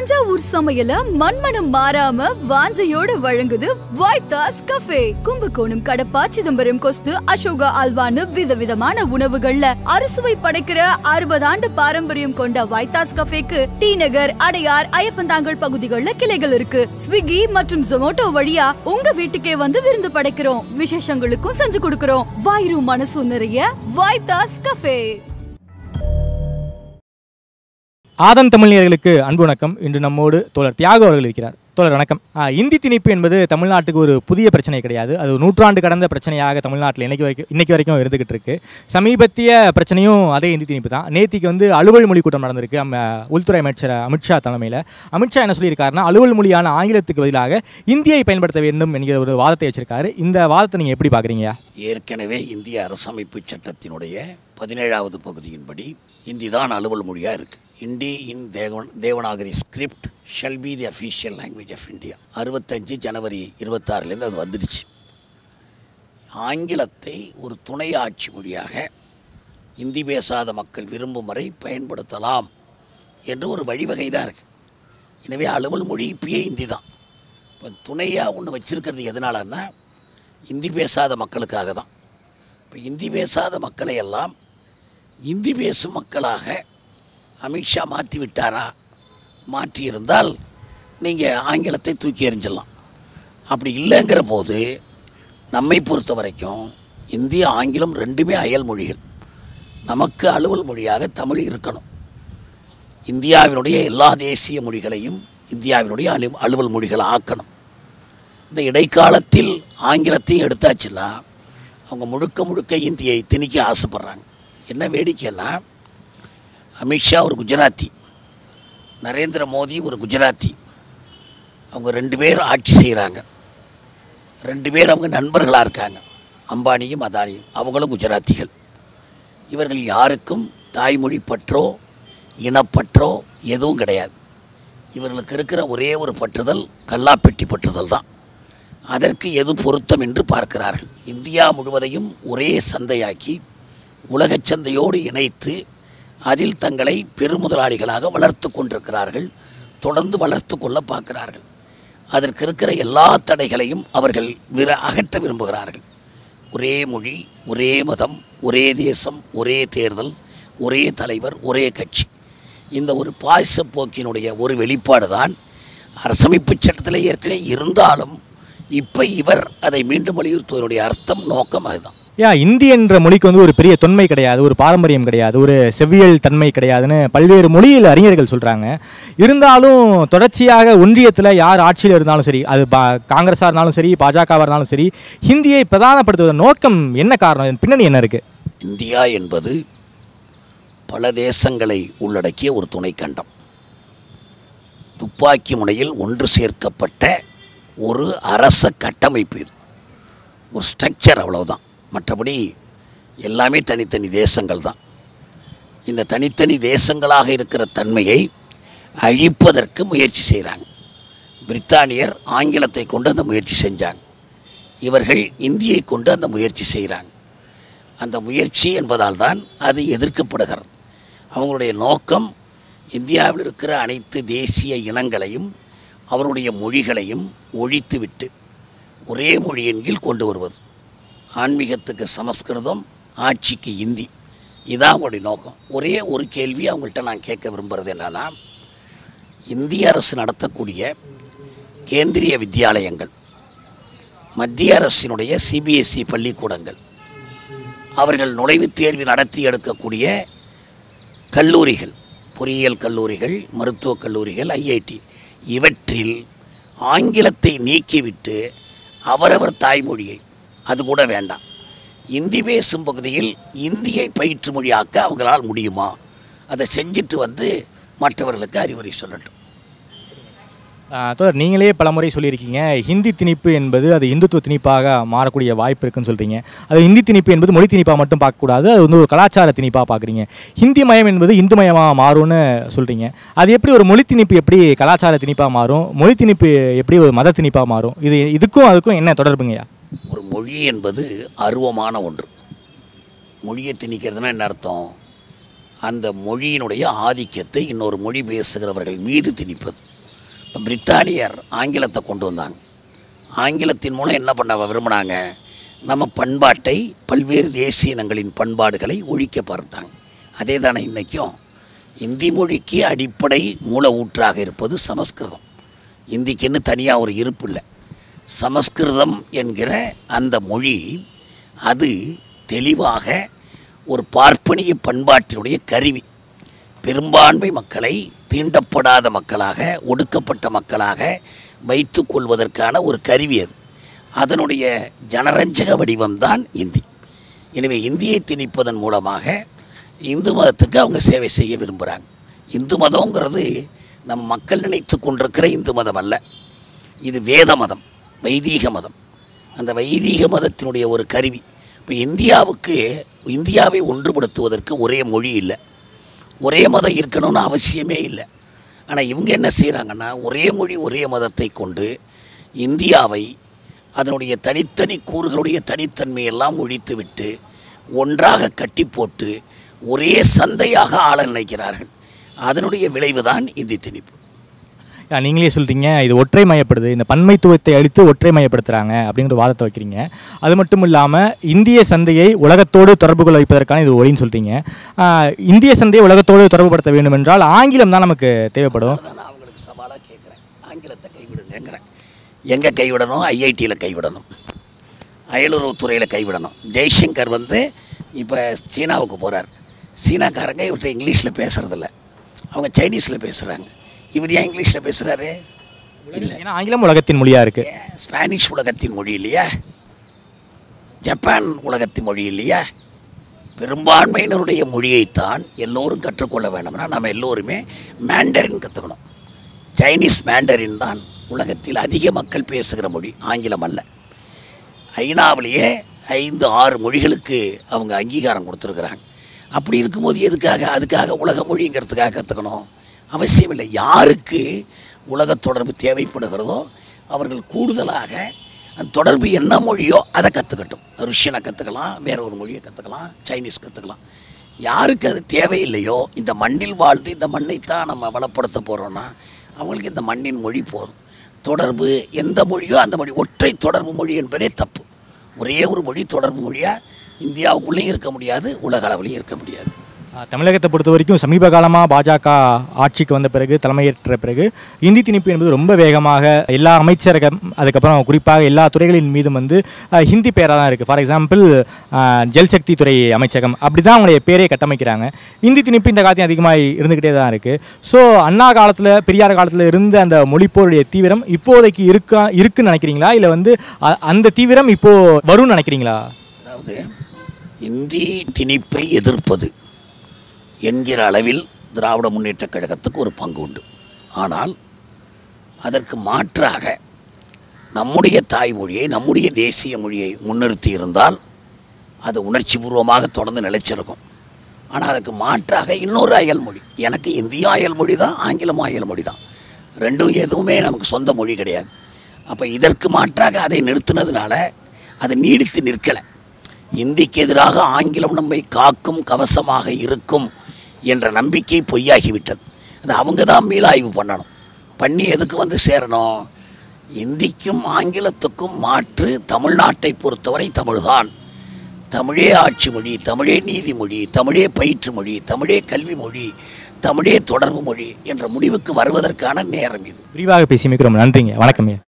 தஞ்சாவூர் சமையல மண்மனம் மாறாம வாஞ்சையோட வழங்குது வைத்தாஸ் கஃபே கும்பகோணம் கடப்பா சிதம்பரம் கொஸ்து அசோகா அல்வான்னு விதவிதமான உணவுகள்ல அறுசுவை படைக்கிற அறுபது ஆண்டு பாரம்பரியம் கொண்ட வைத்தாஸ் கஃபேக்கு டி நகர் அடையார் ஐயப்பந்தாங்கல் பகுதிகளில் கிளைகள் இருக்கு ஸ்விக்கி மற்றும் ஜொமோட்டோ வழியா உங்க வீட்டுக்கே வந்து விருந்து படைக்கிறோம் விசேஷங்களுக்கும் செஞ்சு கொடுக்கிறோம் வாயிரும் மனசும் நிறைய வைத்தாஸ் கஃபே ஆதன் தமிழர்களுக்கு அன்பு வணக்கம் இன்று நம்மோடு தோழர் தியாகு அவர்கள் இருக்கிறார் தோழர் வணக்கம் ஆ, இந்தி திணிப்பு என்பது தமிழ்நாட்டுக்கு ஒரு புதிய பிரச்சனை கிடையாது அது ஒரு நூற்றாண்டு கடந்த பிரச்சனையாக தமிழ்நாட்டில் இன்னைக்கு வரைக்கும் இன்னைக்கு வரைக்கும் இருந்துகிட்டு இருக்கு சமீபத்திய பிரச்சனையும் அதே இந்தி திணிப்பு தான் நேத்திக்கு வந்து அலுவல் மொழி கூட்டம் நடந்திருக்கு அம்ம உள்துறை அமைச்சர் அமித்ஷா தலைமையில் அமித்ஷா என்ன சொல்லியிருக்காருன்னா அலுவல் மொழியான ஆங்கிலத்துக்கு பதிலாக இந்தியை பயன்படுத்த வேண்டும் என்கிற ஒரு வாதத்தை வச்சிருக்காரு இந்த வாதத்தை நீங்கள் எப்படி பார்க்குறீங்க ஏற்கனவே இந்திய அரசமைப்பு சட்டத்தினுடைய பதினேழாவது பகுதியின்படி இந்தி தான் அலுவல் மொழியாக இருக்குது Hindi in Devan Devanagari script shall be the official language of India அறுபத்தஞ்சு ஜனவரி இருபத்தாறுலேருந்து அது வந்துடுச்சு ஆங்கிலத்தை ஒரு துணை ஆட்சி மொழியாக இந்தி பேசாத மக்கள் விரும்பும் வரை பயன்படுத்தலாம் என்று ஒரு வழிவகை தான் இருக்குது எனவே அலுவல் மொழி இப்பயே இந்தி தான் இப்போ துணையாக ஒன்று வச்சுருக்கிறது எதனாலன்னா இந்தி பேசாத மக்களுக்காக தான் இப்போ இந்தி பேசாத மக்களை எல்லாம் இந்தி பேசும் மக்களாக அமித்ஷா மாற்றி விட்டாரா மாற்றியிருந்தால் நீங்கள் ஆங்கிலத்தை தூக்கி எறிஞ்சிடலாம் அப்படி இல்லைங்கிற போது நம்மை பொறுத்த வரைக்கும் இந்திய ஆங்கிலம் ரெண்டுமே அயல் மொழிகள் நமக்கு அலுவல் மொழியாக தமிழ் இருக்கணும் இந்தியாவினுடைய எல்லா தேசிய மொழிகளையும் இந்தியாவினுடைய அலு அலுவல் மொழிகளை ஆக்கணும் இந்த இடைக்காலத்தில் ஆங்கிலத்தையும் எடுத்தாச்சுன்னா அவங்க முழுக்க முழுக்க இந்தியை திணிக்க ஆசைப்படுறாங்க என்ன வேடிக்கைன்னா அமித்ஷா ஒரு குஜராத்தி நரேந்திர மோடி ஒரு குஜராத்தி அவங்க ரெண்டு பேர் ஆட்சி செய்கிறாங்க ரெண்டு பேர் அவங்க நண்பர்களாக இருக்காங்க அம்பானியும் அதானியும் அவங்களும் குஜராத்திகள் இவர்கள் யாருக்கும் தாய்மொழி பற்றோ இனப்பற்றோ எதுவும் கிடையாது இவர்களுக்கு இருக்கிற ஒரே ஒரு பற்றுதல் கல்லாப்பெட்டி பற்றுதல் தான் அதற்கு எது பொருத்தம் என்று பார்க்கிறார்கள் இந்தியா முழுவதையும் ஒரே சந்தையாக்கி உலகச் சந்தையோடு இணைத்து அதில் தங்களை பெருமுதலாளிகளாக வளர்த்து கொண்டிருக்கிறார்கள் தொடர்ந்து வளர்த்து கொள்ள பார்க்கிறார்கள் அதற்கு இருக்கிற எல்லா தடைகளையும் அவர்கள் விர அகற்ற விரும்புகிறார்கள் ஒரே மொழி ஒரே மதம் ஒரே தேசம் ஒரே தேர்தல் ஒரே தலைவர் ஒரே கட்சி இந்த ஒரு பாய்ச போக்கினுடைய ஒரு வெளிப்பாடு தான் அரசமைப்பு சட்டத்தில் ஏற்கனவே இருந்தாலும் இப்போ இவர் அதை மீண்டும் வலியுறுத்துவதனுடைய அர்த்தம் நோக்கம் அதுதான் ஏன் இந்தி என்ற மொழிக்கு வந்து ஒரு பெரிய தொன்மை கிடையாது ஒரு பாரம்பரியம் கிடையாது ஒரு செவ்வியல் தன்மை கிடையாதுன்னு பல்வேறு மொழியில் அறிஞர்கள் சொல்கிறாங்க இருந்தாலும் தொடர்ச்சியாக ஒன்றியத்தில் யார் ஆட்சியில் இருந்தாலும் சரி அது பா காங்கிரஸாக இருந்தாலும் சரி பாஜகவாக இருந்தாலும் சரி ஹிந்தியை பிரதானப்படுத்துவதன் நோக்கம் என்ன காரணம் இதன் பின்னணி என்ன இருக்குது இந்தியா என்பது பல தேசங்களை உள்ளடக்கிய ஒரு துணைக்கண்டம் துப்பாக்கி முனையில் ஒன்று சேர்க்கப்பட்ட ஒரு அரச கட்டமைப்பு இது ஒரு ஸ்ட்ரக்சர் அவ்வளவுதான் மற்றபடி எல்லாமே தனித்தனி தேசங்கள் தான் இந்த தனித்தனி தேசங்களாக இருக்கிற தன்மையை அழிப்பதற்கு முயற்சி செய்கிறாங்க பிரித்தானியர் ஆங்கிலத்தை கொண்டு அந்த முயற்சி செஞ்சாங்க இவர்கள் இந்தியை கொண்டு அந்த முயற்சி செய்கிறாங்க அந்த முயற்சி என்பதால் தான் அது எதிர்க்கப்படுகிறது அவங்களுடைய நோக்கம் இந்தியாவில் இருக்கிற அனைத்து தேசிய இனங்களையும் அவருடைய மொழிகளையும் ஒழித்துவிட்டு ஒரே மொழியின் கீழ் கொண்டு வருவது ஆன்மீகத்துக்கு சமஸ்கிருதம் ஆட்சிக்கு இந்தி இதான் அவங்களுடைய நோக்கம் ஒரே ஒரு கேள்வி அவங்கள்ட்ட நான் கேட்க விரும்புகிறது என்னன்னா இந்திய அரசு நடத்தக்கூடிய கேந்திரிய வித்யாலயங்கள் மத்திய அரசினுடைய சிபிஎஸ்இ பள்ளிக்கூடங்கள் அவர்கள் நுழைவுத் தேர்வு நடத்தி எடுக்கக்கூடிய கல்லூரிகள் பொறியியல் கல்லூரிகள் மருத்துவக் கல்லூரிகள் ஐஐடி இவற்றில் ஆங்கிலத்தை நீக்கிவிட்டு அவரவர் தாய்மொழியை அது கூட வேண்டாம் இந்தி பேசும் பகுதியில் இந்தியை பயிற்று மொழியாக்க அவங்களால் முடியுமா அதை செஞ்சுட்டு வந்து மற்றவர்களுக்கு அறிவுரை சொல்லட்டும் தோழர் நீங்களே பலமுறை சொல்லியிருக்கீங்க ஹிந்தி திணிப்பு என்பது அது இந்துத்துவ திணிப்பாக மாறக்கூடிய வாய்ப்பு இருக்குன்னு சொல்கிறீங்க அது ஹிந்தி திணிப்பு என்பது மொழி திணிப்பாக மட்டும் பார்க்கக்கூடாது அது வந்து ஒரு கலாச்சார திணிப்பாக பார்க்குறீங்க ஹிந்தி மயம் என்பது இந்து மயமாக மாறும்னு சொல்கிறீங்க அது எப்படி ஒரு மொழி திணிப்பு எப்படி கலாச்சார திணிப்பாக மாறும் மொழி திணிப்பு எப்படி ஒரு மத திணிப்பாக மாறும் இது இதுக்கும் அதுக்கும் என்ன தொடர்புங்கய்யா ஒரு மொழி என்பது அருவமான ஒன்று மொழியை திணிக்கிறதுனா என்ன அர்த்தம் அந்த மொழியினுடைய ஆதிக்கத்தை இன்னொரு மொழி பேசுகிறவர்கள் மீது திணிப்பது இப்போ பிரித்தானியர் ஆங்கிலத்தை கொண்டு வந்தாங்க ஆங்கிலத்தின் மூலம் என்ன பண்ண விரும்பினாங்க நம்ம பண்பாட்டை பல்வேறு தேசிய இனங்களின் பண்பாடுகளை ஒழிக்க பார்த்தாங்க அதே தானே இன்றைக்கும் இந்தி மொழிக்கு அடிப்படை மூல ஊற்றாக இருப்பது சமஸ்கிருதம் இந்திக்குன்னு தனியாக ஒரு இருப்பு இல்லை சமஸ்கிருதம் என்கிற அந்த மொழி அது தெளிவாக ஒரு பார்ப்பனிய பண்பாட்டினுடைய கருவி பெரும்பான்மை மக்களை தீண்டப்படாத மக்களாக ஒடுக்கப்பட்ட மக்களாக வைத்து கொள்வதற்கான ஒரு கருவி அது அதனுடைய ஜனரஞ்சக வடிவம்தான் இந்தி எனவே இந்தியை திணிப்பதன் மூலமாக இந்து மதத்துக்கு அவங்க சேவை செய்ய விரும்புகிறாங்க இந்து மதங்கிறது நம்ம மக்கள் நினைத்து கொண்டிருக்கிற இந்து மதம் அல்ல இது வேத மதம் வைதீக மதம் அந்த வைதீக மதத்தினுடைய ஒரு கருவி இப்போ இந்தியாவுக்கு இந்தியாவை ஒன்றுபடுத்துவதற்கு ஒரே மொழி இல்லை ஒரே மதம் இருக்கணும்னு அவசியமே இல்லை ஆனால் இவங்க என்ன செய்கிறாங்கன்னா ஒரே மொழி ஒரே மதத்தை கொண்டு இந்தியாவை அதனுடைய தனித்தனி கூறுகளுடைய தனித்தன்மையெல்லாம் ஒழித்துவிட்டு ஒன்றாக கட்டி போட்டு ஒரே சந்தையாக ஆள நினைக்கிறார்கள் அதனுடைய விளைவுதான் இந்தி திணிப்பு ஆ, நீங்களே சொல்றீங்க இது ஒற்றைமயப்படுது இந்த பன்மைத்துவத்தை அழித்து ஒற்றைமயப்படுத்துறாங்க அப்படிங்கிற ஒரு வாதத்தை வைக்கிறீங்க அது மட்டும் இல்லாமல் இந்திய சந்தையை உலகத்தோடு தொடர்பு கொள்ள வைப்பதற்கான இது ஒளின்னு சொல்றீங்க ஆ, இந்திய சந்தையை உலகத்தோடு தொடர்புபடுத்த வேண்டும் என்றால் ஆங்கிலம் தான் நமக்கு தேவைப்படும் அதான் நான் அவங்களுக்கு சவாலாக கேட்குறேன் ஆங்கிலத்தை கைவிடுங்கிறேன் எங்கே கைவிடணும் ஐஐடியில் கைவிடணும் அயலுறவுத்துறையில் கைவிடணும் ஜெய்சங்கர் வந்து இப்போ சீனாவுக்கு போகிறார் சீனாக்காரங்க இவர்கிட்ட இங்கிலீஷில் பேசுகிறதில்ல அவங்க சைனீஸில் பேசுகிறாங்க இவர் ஏன் இங்கிலீஷில் பேசுகிறாரு இல்லை ஏன்னா ஆங்கிலம் உலகத்தின் மொழியா இருக்கு ஏன் ஸ்பானிஷ் உலகத்தின் மொழி இல்லையா ஜப்பான் உலகத்தின் மொழி இல்லையா பெரும்பான்மையினருடைய மொழியைத்தான் எல்லோரும் கற்றுக்கொள்ள வேண்டும்னா நம்ம எல்லோருமே மேண்டரின் கற்றுக்கணும் சைனீஸ் மேண்டரின் தான் உலகத்தில் அதிக மக்கள் பேசுகிற மொழி ஆங்கிலம் அல்ல ஐநாவிலேயே ஐந்து ஆறு மொழிகளுக்கு அவங்க அங்கீகாரம் கொடுத்துருக்குறாங்க அப்படி இருக்கும்போது எதுக்காக அதுக்காக உலக மொழிங்கிறதுக்காக கற்றுக்கணும் அவசியம் இல்லை யாருக்கு உலக தொடர்பு தேவைப்படுகிறதோ அவர்கள் கூடுதலாக அந்த தொடர்பு என்ன மொழியோ அதை கற்றுக்கட்டும் ருஷ்யனை கற்றுக்கலாம் வேற ஒரு மொழியை கற்றுக்கலாம் சைனீஸ் கற்றுக்கலாம் யாருக்கு அது தேவையில்லையோ இந்த மண்ணில் வாழ்ந்து இந்த மண்ணைத்தான் நம்ம வளப்படுத்த போகிறோன்னா அவங்களுக்கு இந்த மண்ணின் மொழி போதும் தொடர்பு எந்த மொழியோ அந்த மொழி ஒற்றை தொடர்பு மொழி என்பதே தப்பு ஒரே ஒரு மொழி தொடர்பு மொழியாக இந்தியாவுக்குள்ளேயும் இருக்க முடியாது உலக அளவுலையும் இருக்க முடியாது ஆ, தமிழகத்தை பொறுத்த வரைக்கும் சமீப காலமாக பாஜக ஆட்சிக்கு வந்த பிறகு தலைமையேற்ற பிறகு இந்தி திணிப்பு என்பது ரொம்ப வேகமாக எல்லா அமைச்சரகம் அதுக்கப்புறம் குறிப்பாக எல்லா துறைகளின் மீதும் வந்து ஆ, ஹிந்தி பேராக தான் இருக்குது ஃபார் எக்ஸாம்பிள் ஜல்சக்தி துறை அமைச்சகம் அப்படி தான் அவங்களுடைய பேரே கட்டமைக்கிறாங்க இந்தி திணிப்பு இந்த காலத்தையும் அதிகமாக இருந்துக்கிட்டே தான் இருக்குது ஸோ அண்ணா காலத்தில் பெரியார் காலத்தில் இருந்த அந்த மொழிப்போருடைய தீவிரம் இப்போதைக்கு இருக்கா இருக்குன்னு நினைக்கிறீங்களா இல்லை வந்து அ- அந்த தீவிரம் இப்போது வரும்னு நினைக்கிறீங்களா அதாவது இந்தி திணிப்பை எதிர்ப்பது என்கிற அளவில் திராவிட முன்னேற்றக் கழகத்துக்கு ஒரு பங்கு உண்டு ஆனால் அதற்கு மாற்றாக நம்முடைய தாய்மொழியை நம்முடைய தேசிய மொழியை முன்னிறுத்தி இருந்தால் அது உணர்ச்சிபூர்வமாக தொடர்ந்து நிலைச்சிருக்கும் ஆனால் அதுக்கு மாற்றாக இன்னொரு அயல் மொழி எனக்கு இந்தியும் அயல் மொழி தான் ஆங்கிலம் அயல் மொழி தான் ரெண்டும் எதுவுமே நமக்கு சொந்த மொழி கிடையாது அப்போ இதற்கு மாற்றாக அதை நிறுத்தினதுனால அது நீடித்து நிற்கலை இந்திக்கு எதிராக ஆங்கிலம் நம்மை காக்கும் கவசமாக இருக்கும் என்ற நம்பிக்கை பொய்யாகிவிட்டது அது அவங்க தான் மீளாய்வு பண்ணணும் பண்ணி எதுக்கு வந்து சேரணும் இந்திக்கும் ஆங்கிலத்துக்கும் மாற்று தமிழ்நாட்டை பொறுத்தவரை தமிழ்தான் தமிழே ஆட்சி மொழி தமிழே நீதிமொழி தமிழே பயிற்று மொழி தமிழே கல்வி மொழி தமிழே தொடர்பு மொழி என்ற முடிவுக்கு வருவதற்கான நேரம் இது விரிவாக பேசி மிக்க ரொம்ப நன்றிங்க வணக்கம் ஐயா